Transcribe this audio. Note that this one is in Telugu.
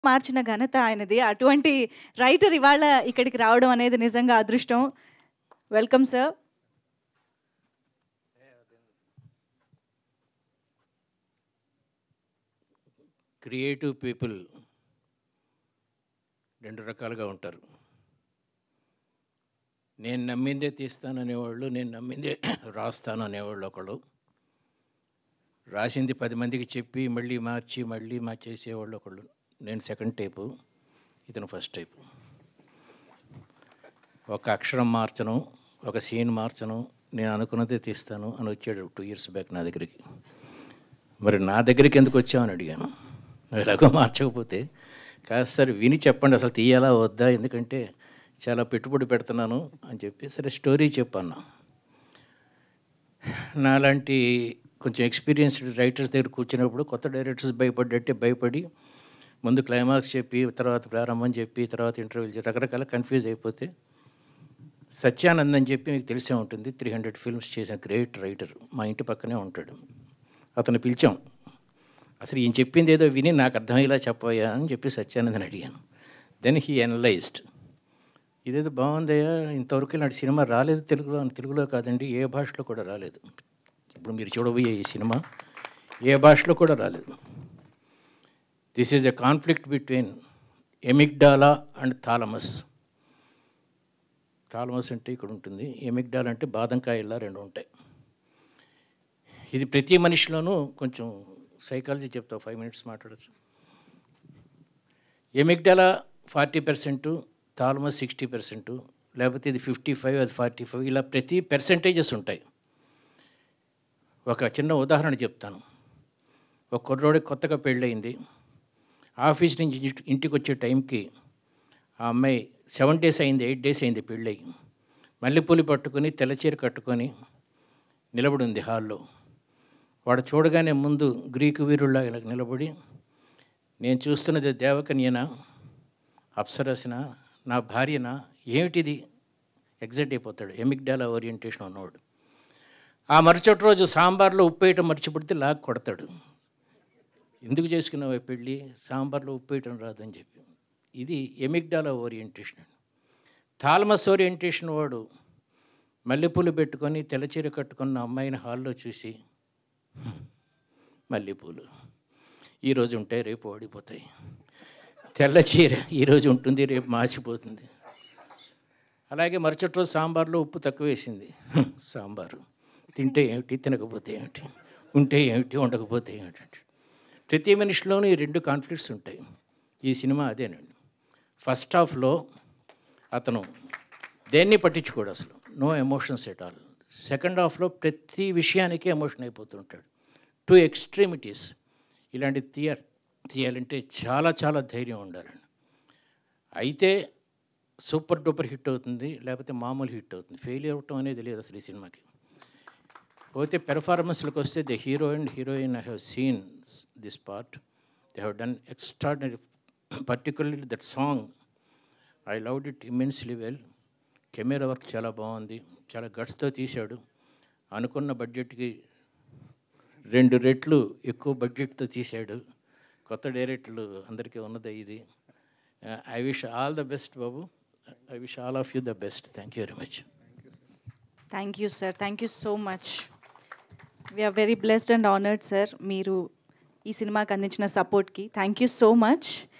మార్చిన ఘనత ఆయనది అటువంటి రైటర్ ఇవాళ ఇక్కడికి రావడం అనేది నిజంగా అదృష్టం వెల్కమ్ సార్ క్రియేటివ్ పీపుల్ రెండు రకాలుగా ఉంటారు నేను నమ్మిందే తీస్తాను అనేవాళ్ళు నేను నమ్మిందే రాస్తాను అనేవాళ్ళు ఒకళ్ళు రాసింది పది మందికి చెప్పి మళ్ళీ మార్చి మళ్ళీ మార్చేసేవాళ్ళు ఒకళ్ళు నేను సెకండ్ టైపు ఇతను ఫస్ట్ టైపు ఒక అక్షరం మార్చను ఒక సీన్ మార్చను నేను అనుకున్నదే తీస్తాను అని వచ్చాడు టూ ఇయర్స్ బ్యాక్ నా దగ్గరికి మరి నా దగ్గరికి ఎందుకు వచ్చావని అడిగాను నువ్వు ఎలాగో మార్చకపోతే కాస్త సరే విని చెప్పండి అసలు తీయాలా వద్దా ఎందుకంటే చాలా పెట్టుబడి పెడుతున్నాను అని చెప్పి సరే స్టోరీ చెప్పన్నా నాలాంటి కొంచెం ఎక్స్పీరియన్స్డ్ రైటర్స్ దగ్గర కూర్చున్నప్పుడు కొత్త డైరెక్టర్స్ భయపడ్డట్టే భయపడి ముందు క్లైమాక్స్ చెప్పి తర్వాత ప్రారంభం చెప్పి తర్వాత ఇంటర్వ్యూలు చెప్పి రకరకాల కన్ఫ్యూజ్ అయిపోతే సత్యానంద్ అని చెప్పి మీకు తెలిసే ఉంటుంది త్రీ హండ్రెడ్ ఫిల్మ్స్ చేసిన గ్రేట్ రైటర్ మా ఇంటి పక్కనే ఉంటాడు అతను పిలిచాం అసలు ఈయన చెప్పింది ఏదో విని నాకు అర్థమయ్యేలా చెప్పయ్యా అని చెప్పి సత్యానందని అడిగాను దెన్ హీ అనలైజ్డ్ ఇదేదో బాగుందయ్యా ఇంతవరకు ఇలాంటి సినిమా రాలేదు తెలుగులో తెలుగులో కాదండి ఏ భాషలో కూడా రాలేదు ఇప్పుడు మీరు చూడబోయే ఈ సినిమా ఏ భాషలో కూడా రాలేదు this is a conflict between amygdala and thalamus thalamus అంటే ఇక్కడ ఉంటుంది ఎమిగ్డాల్ అంటే బాదంకాయల్లా రెండు ఉంటాయి ఇది ప్రతి మనిషిలోనూ కొంచెం సైకాలజీ చెప్తా ఫైవ్ మినిట్స్ మాట్లాడచ్చు amygdala forty percent thalamus sixty percent లేకపోతే ఇది ఫిఫ్టీ ఫైవ్ అది ఫార్టీ ఫైవ్ ఇలా ప్రతి పర్సెంటేజెస్ ఉంటాయి ఒక చిన్న ఉదాహరణ చెప్తాను ఒక కుర్రోడికి కొత్తగా పెళ్ళయింది ఆఫీస్ నుంచి ఇంటి- ఇంటికి వచ్చే టైంకి ఆ అమ్మాయి సెవెన్ డేస్ అయింది ఎయిట్ డేస్ అయింది పెళ్ళయి మల్లెపూలు పట్టుకొని తెల్లచీర కట్టుకొని నిలబడి ఉంది హాల్లో వాడు చూడగానే ముందు గ్రీకు వీరుల్లా ఇలా నిలబడి నేను చూస్తున్నది దేవకన్యనా అప్సరసన నా భార్యనా ఏమిటిది ఎగ్జైట్ అయిపోతాడు ఎమిగ్డాలా ఓరియంటేషన్ ఉన్నవాడు ఆ మరుసటి రోజు సాంబార్లో ఉప్పు వేయటం మర్చిపెడితే లాగ్ కొడతాడు ఎందుకు చేసుకున్నావు ఈ పెళ్ళి సాంబార్లో ఉప్పు వేయటం రాదని చెప్పి ఇది ఎమిగ్డాలా ఓరియంటేషన్ థాల్మస్ ఓరియంటేషన్ వాడు మల్లెపూలు పెట్టుకొని తెల్లచీర కట్టుకున్న అమ్మాయిని హాల్లో చూసి "హ్మ్, మల్లెపూలు ఈరోజు ఉంటాయి రేపు ఓడిపోతాయి తెల్ల చీర ఈరోజు ఉంటుంది రేపు మాసిపోతుంది అలాగే మరుసటి రోజు సాంబార్లో ఉప్పు తక్కువ వేసింది "హ్మ్, సాంబారు తింటే ఏమిటి తినకపోతే ఏమిటి ఉంటే ఏమిటి ఉండకపోతే ఏమిటి ప్రతి మనిషిలోనూ ఈ రెండు కాన్ఫ్లిక్ట్స్ ఉంటాయి ఈ సినిమా అదేనండి ఫస్ట్ హాఫ్లో అతను దేన్ని పట్టించుకోడు అసలు no emotions at all second హాఫ్లో ప్రతి విషయానికి ఎమోషన్ అయిపోతుంటాడు టూ ఎక్స్ట్రీమిటీస్ ఇలాంటి తీయ తీయాలంటే చాలా చాలా ధైర్యం ఉండాలండి అయితే సూపర్ డూపర్ హిట్ అవుతుంది లేకపోతే మామూలు హిట్ అవుతుంది ఫెయిల్ అవ్వటం అనేది లేదు అసలు ఈ సినిమాకి పోతే పెర్ఫార్మెన్స్లకు వస్తే the hero and heroine I have seen this part they have done extraordinary particularly that song I loved it immensely well camera work చాలా బాగుంది చాలా గట్స్తో తీశాడు అనుకున్న బడ్జెట్కి రెండు రెట్లు ఎక్కువ బడ్జెట్తో తీశాడు కొత్త డైరెక్టర్లు అందరికీ ఉన్నదే ఇది I wish all the best బాబు I wish all of you the best thank you very much thank you sir thank you so much we're very blessed and honoured sir మీరు ఈ సినిమాకి అందించిన సపోర్ట్కి థ్యాంక్ యూ సో మచ్